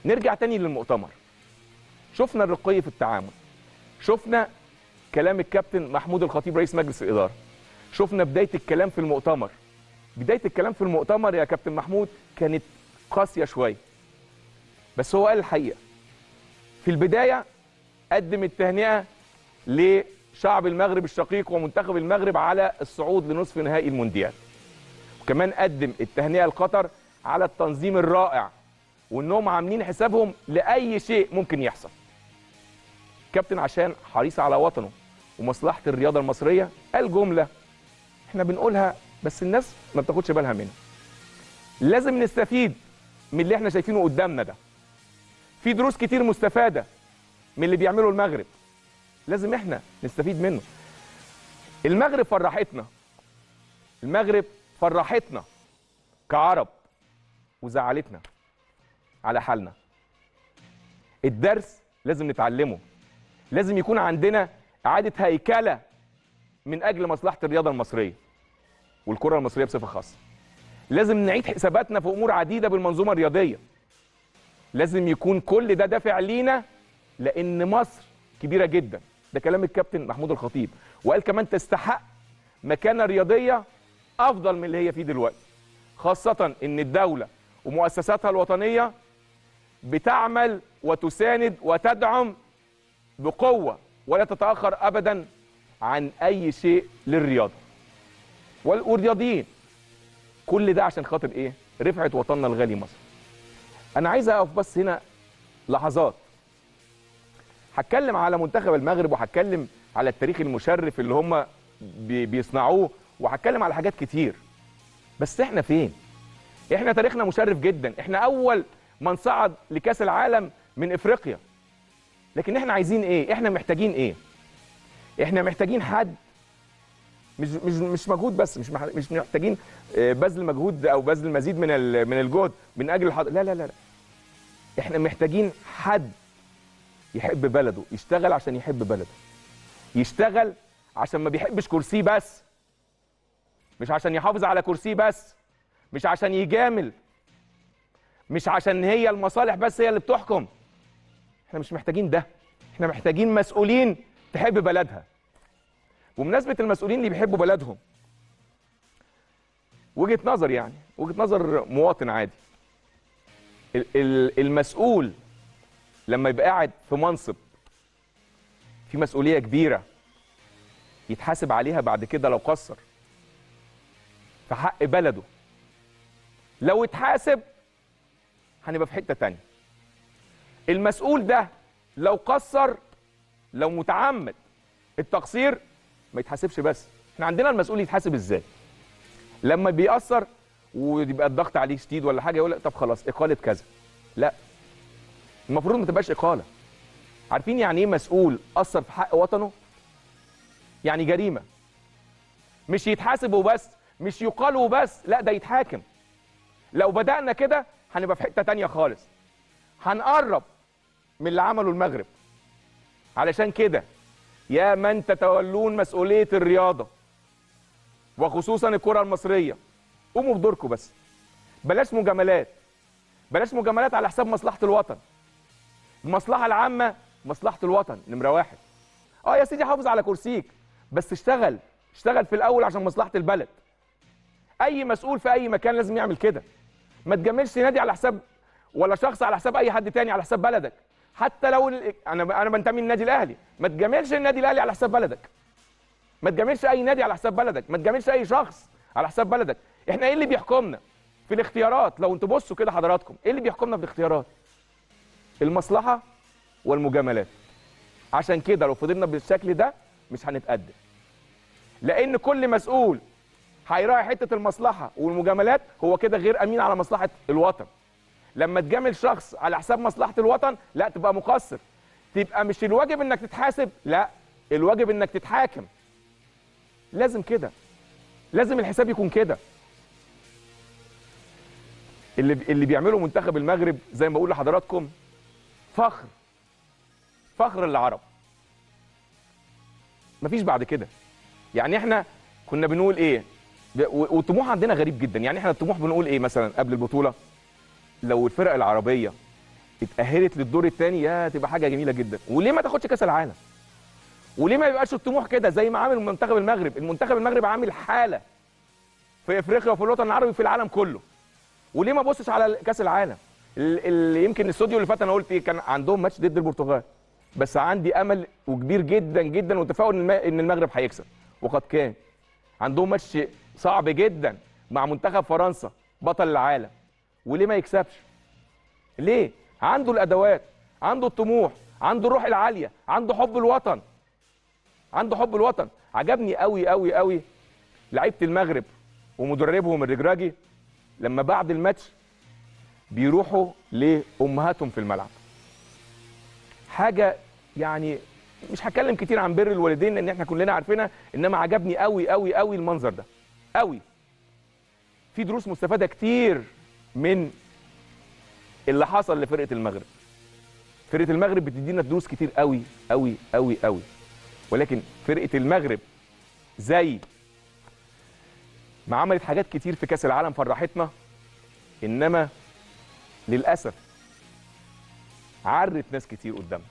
نرجع تاني للمؤتمر شفنا الرقي في التعامل شفنا كلام الكابتن محمود الخطيب رئيس مجلس الاداره شفنا بدايه الكلام في المؤتمر بدايه الكلام في المؤتمر يا كابتن محمود كانت قاسيه شويه بس هو قال الحقيقه في البدايه قدم التهنئه لشعب المغرب الشقيق ومنتخب المغرب على الصعود لنصف نهائي المونديال وكمان قدم التهنئه لقطر على التنظيم الرائع وانهم عاملين حسابهم لاي شيء ممكن يحصل كابتن عشان حريص على وطنه ومصلحه الرياضه المصريه قال جمله احنا بنقولها بس الناس ما بتاخدش بالها منها لازم نستفيد من اللي احنا شايفينه قدامنا ده في دروس كتير مستفاده من اللي بيعمله المغرب لازم احنا نستفيد منه المغرب فرحتنا المغرب فرحتنا كعرب وزعلتنا على حالنا الدرس لازم نتعلمه لازم يكون عندنا اعاده هيكله من اجل مصلحه الرياضه المصريه والكره المصريه بصفه خاصه لازم نعيد حساباتنا في امور عديده بالمنظومه الرياضيه لازم يكون كل ده دافع لينا لان مصر كبيره جدا ده كلام الكابتن محمود الخطيب وقال كمان تستحق مكانه رياضيه افضل من اللي هي فيه دلوقتي خاصه ان الدوله ومؤسساتها الوطنيه بتعمل وتساند وتدعم بقوه ولا تتاخر ابدا عن اي شيء للرياضه وال- والرياضيين كل ده عشان خاطر ايه رفعه وطننا الغالي مصر انا عايز اقف بس هنا لحظات هتكلم على منتخب المغرب وهتكلم على التاريخ المشرف اللي هم بي- بيصنعوه وهتكلم على حاجات كتير بس احنا فين احنا تاريخنا مشرف جدا احنا اول من صعد لكاس العالم من افريقيا لكن احنا عايزين ايه احنا محتاجين ايه احنا محتاجين حد مش مش مش مجهود بس مش مح- مش محتاجين آه، بذل مجهود او بذل مزيد من ال- من الجهد من اجل الحض... لا لا لا لا احنا محتاجين حد يحب بلده يشتغل عشان يحب بلده يشتغل عشان ما بيحبش كرسيه بس مش عشان يحافظ على كرسيه بس مش عشان يجامل مش عشان هي المصالح بس هي اللي بتحكم احنا مش محتاجين ده احنا محتاجين مسؤولين تحب بلدها بمناسبه المسؤولين اللي بيحبوا بلدهم وجهه نظر يعني وجهه نظر مواطن عادي ال- ال- المسؤول لما يبقى قاعد في منصب في مسؤوليه كبيره يتحاسب عليها بعد كده لو قصر في حق بلده لو اتحاسب هنبقى في حته تانية المسؤول ده لو قصر لو متعمد التقصير ما يتحاسبش بس احنا عندنا المسؤول يتحاسب ازاي لما بيأثر ويبقى الضغط عليه شديد ولا حاجه يقول لك طب خلاص اقاله كذا لا المفروض ما تبقاش اقاله عارفين يعني ايه مسؤول اثر في حق وطنه يعني جريمه مش يتحاسب وبس مش يقال وبس لا ده يتحاكم لو بدأنا كده هنبقى في حته تانية خالص هنقرب من اللي عمله المغرب علشان كده يا من تتولون مسؤوليه الرياضه وخصوصا الكره المصريه قوموا بدوركم بس بلاش مجاملات بلاش مجاملات على حساب مصلحه الوطن المصلحه العامه مصلحه الوطن نمره واحد اه يا سيدي حافظ على كرسيك بس اشتغل اشتغل في الاول عشان مصلحه البلد اي مسؤول في اي مكان لازم يعمل كده ما تجاملش نادي على حساب ولا شخص على حساب اي حد تاني على حساب بلدك حتى لو ال- انا انا بنتمي للنادي الاهلي ما تجاملش النادي الاهلي على حساب بلدك ما تجاملش اي نادي على حساب بلدك ما تجاملش اي شخص على حساب بلدك احنا ايه اللي بيحكمنا في الاختيارات لو انتوا بصوا كده حضراتكم ايه اللي بيحكمنا في الاختيارات المصلحه والمجاملات عشان كده لو فضلنا بالشكل ده مش هنتقدم لان كل مسؤول هيراعي حته المصلحه والمجاملات هو كده غير امين على مصلحه الوطن لما تجامل شخص على حساب مصلحه الوطن لا تبقى مقصر تبقى مش الواجب انك تتحاسب لا الواجب انك تتحاكم لازم كده لازم الحساب يكون كده اللي اللي بيعمله منتخب المغرب زي ما بقول لحضراتكم فخر فخر للعرب مفيش بعد كده يعني احنا كنا بنقول ايه ب- و- والطموح عندنا غريب جدا يعني احنا الطموح بنقول ايه مثلا قبل البطوله لو الفرق العربيه اتاهلت للدور الثاني يا تبقى حاجه جميله جدا وليه ما تاخدش كاس العالم وليه ما يبقاش الطموح كده زي ما عامل منتخب المغرب المنتخب المغرب عامل حاله في افريقيا وفي الوطن العربي في العالم كله وليه ما بصش على كاس العالم ال- اللي يمكن الاستوديو اللي فات انا قلت إيه، كان عندهم ماتش ضد البرتغال بس عندي امل وكبير جدا جدا وتفاؤل ان الم- ان المغرب هيكسب وقد كان عندهم ماتش صعب جدا مع منتخب فرنسا بطل العالم وليه ما يكسبش ليه عنده الادوات عنده الطموح عنده الروح العاليه عنده حب الوطن عنده حب الوطن عجبني قوي قوي قوي لعيبه المغرب ومدربهم الرجراجي لما بعد الماتش بيروحوا لامهاتهم في الملعب حاجه يعني مش هتكلم كتير عن بر الوالدين لان احنا كلنا عارفينها انما عجبني قوي قوي قوي المنظر ده قوي في دروس مستفاده كتير من اللي حصل لفرقه المغرب فرقه المغرب بتدينا دروس كتير قوي قوي قوي قوي ولكن فرقه المغرب زي ما عملت حاجات كتير في كاس العالم فرحتنا انما للاسف عرت ناس كتير قدامنا